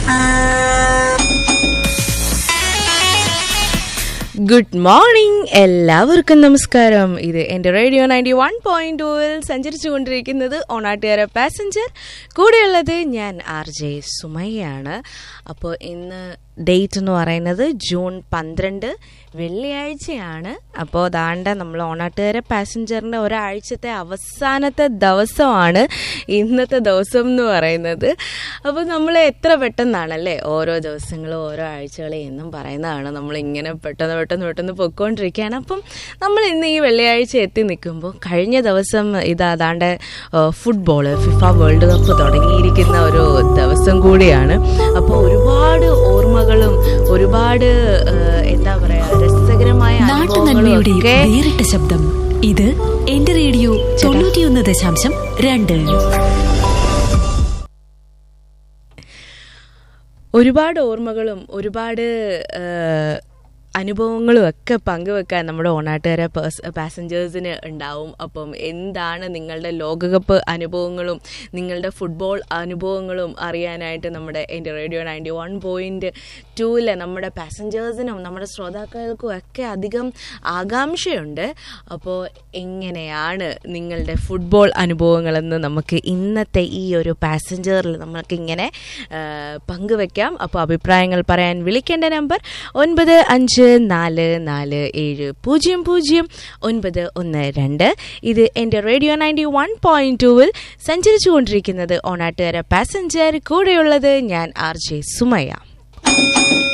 good morning എല്ലാവർക്കും നമസ്കാരം ഇത് എൻ്റെ റേഡിയോ നയൻറ്റി വൺ പോയിന്റ് ടൂവിൽ സഞ്ചരിച്ചു കൊണ്ടിരിക്കുന്നത് ഓണാട്ടുകാര പാസഞ്ചർ കൂടെയുള്ളത് ഞാൻ ആർ ജെ സുമയ്യാണ് അപ്പോൾ ഇന്ന് ഡേറ്റ് എന്ന് പറയുന്നത് ജൂൺ പന്ത്രണ്ട് വെള്ളിയാഴ്ചയാണ് അപ്പോൾ ദാണ്ട നമ്മൾ ഓണാട്ടുകാര പാസഞ്ചറിൻ്റെ ഒരാഴ്ചത്തെ അവസാനത്തെ ദിവസമാണ് ഇന്നത്തെ ദിവസം എന്ന് പറയുന്നത് അപ്പോൾ നമ്മൾ എത്ര പെട്ടെന്നാണല്ലേ ഓരോ ദിവസങ്ങളും ഓരോ ആഴ്ചകളും എന്നും പറയുന്നതാണ് നമ്മൾ ഇങ്ങനെ പെട്ടെന്ന് പെട്ടെന്ന് പെട്ടെന്ന് പൊയ്ക്കൊണ്ടിരിക്കുകയാണ് അപ്പം നമ്മൾ ഇന്ന് ഈ വെള്ളിയാഴ്ച എത്തി നിൽക്കുമ്പോൾ കഴിഞ്ഞ ദിവസം ഇത് അതാണ്ട് ഫുട്ബോൾ ഫിഫ വേൾഡ് കപ്പ് തുടങ്ങിയിരിക്കുന്ന ഒരു ദിവസം കൂടിയാണ് അപ്പോൾ ഒരുപാട് ഓർമ്മകളും ഒരുപാട് ഏഹ്, എന്താ പറയുക രസകരമായ അനുഭവങ്ങളും നാട്ടുനന്മയുടെ ഒക്കെ വേറിട്ട ശബ്ദം ഇത് എന്റെ റേഡിയോ തൊണ്ണൂറ്റിയൊന്ന് ദശാംശം രണ്ട് ഒരുപാട് ഓർമ്മകളും ഒരുപാട് ഏഹ്, അനുഭവങ്ങളും ഒക്കെ പങ്കുവെക്കാൻ നമ്മുടെ ഓണാട്ടുകാര പാസഞ്ചേഴ്സിന് ഉണ്ടാവും അപ്പം എന്താണ് നിങ്ങളുടെ ലോകകപ്പ് അനുഭവങ്ങളും നിങ്ങളുടെ ഫുട്ബോൾ അനുഭവങ്ങളും അറിയാനായിട്ട് നമ്മുടെ എൻ്റെ റേഡിയോ നയൻറ്റി വൺ പോയിൻറ്റ് ടൂവിലെ നമ്മുടെ പാസഞ്ചേഴ്സിനും നമ്മുടെ ശ്രോതാക്കൾക്കും ഒക്കെ അധികം ആകാംക്ഷയുണ്ട് അപ്പോൾ എങ്ങനെയാണ് നിങ്ങളുടെ ഫുട്ബോൾ അനുഭവങ്ങളെന്ന് നമുക്ക് ഇന്നത്തെ ഈ ഒരു പാസഞ്ചറിൽ നമുക്കിങ്ങനെ ആ, പങ്കുവെക്കാം അപ്പോൾ അഭിപ്രായങ്ങൾ പറയാൻ വിളിക്കേണ്ട നമ്പർ ഒൻപത് അഞ്ച് നാല് നാല് ഏഴ് പൂജ്യം പൂജ്യം ഒൻപത് ഒന്ന് രണ്ട് ഇത് എൻ്റെ റേഡിയോ നയൻറ്റി വൺ പോയിൻറ്റ് ടൂവിൽ സഞ്ചരിച്ചു കൊണ്ടിരിക്കുന്നത് ഓണാട്ടുകാര പാസഞ്ചർ കൂടെയുള്ളത് ഞാൻ ആർ ജെ സുമയ്യ